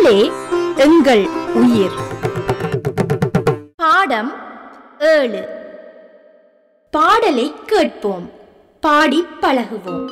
தமிழே எங்கள் உயிர் பாடம் ஏழு பாடலை கேட்போம் பாடி பழகுவோம்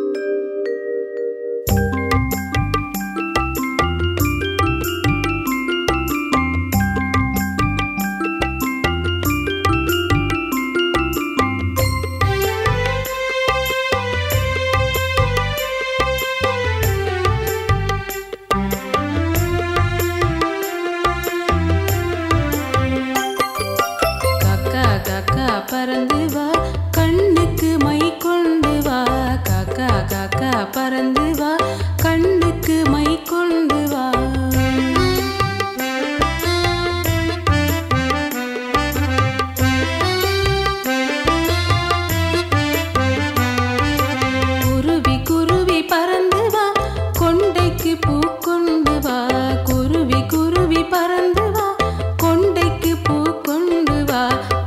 காக்கா காக்கா பறந்து வா கண்ணுக்கு மை கொண்டு வா காக்கா காக்கா பறந்து வா கண்ணுக்கு மை கொண்டு வா குருவி குருவி பறந்து வா கொண்டைக்கு பூ கொண்டு வா குருவி குருவி பறந்து வா கொண்டைக்கு பூ கொண்டு வா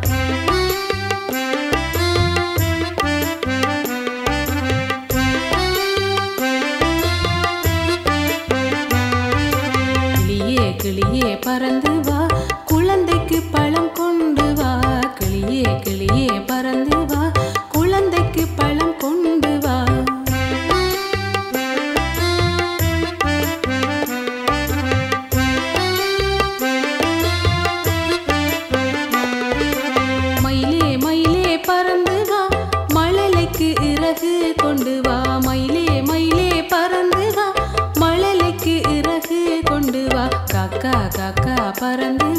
கிளியே கிளியே பறந்து வா குழந்தைக்கு பழம் கொண்டு வா கிளியே கிளியே பறந்து வா குழந்தைக்கு பழம் கொண்டு வா மயிலே மயிலே பறந்து வா மழலைக்கு இறகு கொண்டு வா மயிலே மயிலே பறந்து வா மழலைக்கு இறகு கொண்டு வா காக்கா காக்கா பறந்து